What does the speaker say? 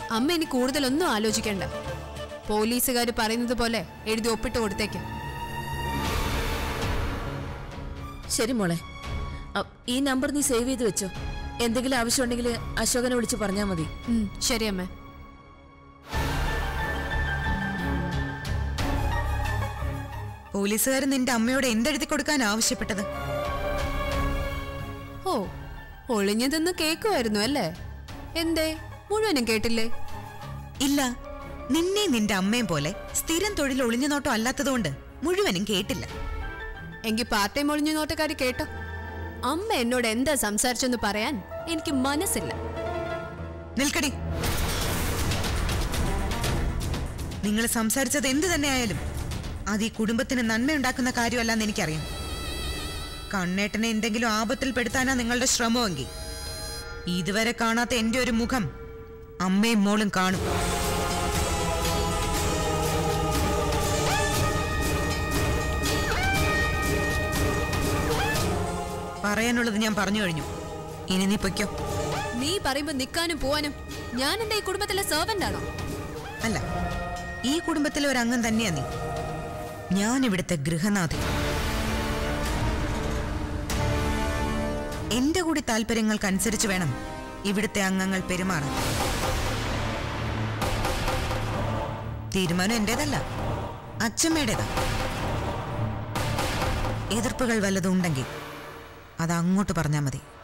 അമ്മ ഇനി കൂടുതലൊന്നും ആലോചിക്കണ്ട പോലീസുകാർ പറയുന്നത് പോലെ എഴുതി ഒപ്പിട്ട് കൊടുത്തേക്ക് ശരി മോളെ അ, ഈ നമ്പർ നീ സേവ് ചെയ്ത് വെച്ചോ എന്തെങ്കിലും ആവശ്യമുണ്ടെങ്കിൽ അശോകനെ വിളിച്ച് പറഞ്ഞാൽ മതി ഉം, ശരി അമ്മ പോലീസുകാർ നിന്റെ അമ്മയോട് എന്തെഴുതി കൊടുക്കാൻ ആവശ്യപ്പെട്ടത് ഓ ഒളിഞ്ഞതെന്ന് കേക്കുമായിരുന്നു അല്ലേ എന്തേ മുഴുവനും കേട്ടില്ലേ ഇല്ല നിന്നെ നിന്റെ അമ്മയും പോലെ സ്ഥിരം തൊഴിൽ ഒളിഞ്ഞു നോട്ടം അല്ലാത്തതുകൊണ്ട് മുഴുവനും കേട്ടില്ല എങ്കിൽ പാർട്ട് ടൈം ഒളിഞ്ഞു നോട്ടക്കാരി കേട്ടോ അമ്മ എന്നോട് എന്താ സംസാരിച്ചെന്ന് പറയാൻ എനിക്ക് മനസ്സില്ല നിൽക്കടി നിങ്ങൾ സംസാരിച്ചത് എന്ത് തന്നെയായാലും അത് ഈ കുടുംബത്തിന് നന്മയുണ്ടാക്കുന്ന കാര്യമല്ലെന്ന് എനിക്കറിയാം കണ്ണേട്ടനെ എന്തെങ്കിലും ആപത്തിൽ പെടുത്താനാ നിങ്ങളുടെ ശ്രമമെങ്കിൽ ഇതുവരെ കാണാത്ത എന്റെ ഒരു മുഖം അമ്മയും മോളും കാണും പറയാനുള്ളത് ഞാൻ പറഞ്ഞു കഴിഞ്ഞു ഇനി നീ പൊയ്ക്കോ നീ പറയുമ്പോ നിക്കാനും പോവാനും ഞാൻ എന്റെ ഈ കുടുംബത്തിലെ സെർവന്റ് ആണോ അല്ല ഈ കുടുംബത്തിലെ ഒരു അംഗം തന്നെയാ നീ ഞാൻ ഇവിടുത്തെ ഗൃഹനാഥി എന്റെ കൂടി താല്പര്യങ്ങൾക്കനുസരിച്ച് വേണം ഇവിടുത്തെ അംഗങ്ങൾ പെരുമാറാൻ തീരുമാനം എന്റേതല്ല അച്ഛമ്മയുടേതാ എതിർപ്പുകൾ വല്ലതും ഉണ്ടെങ്കിൽ അത് അങ്ങോട്ട് പറഞ്ഞാൽ മതി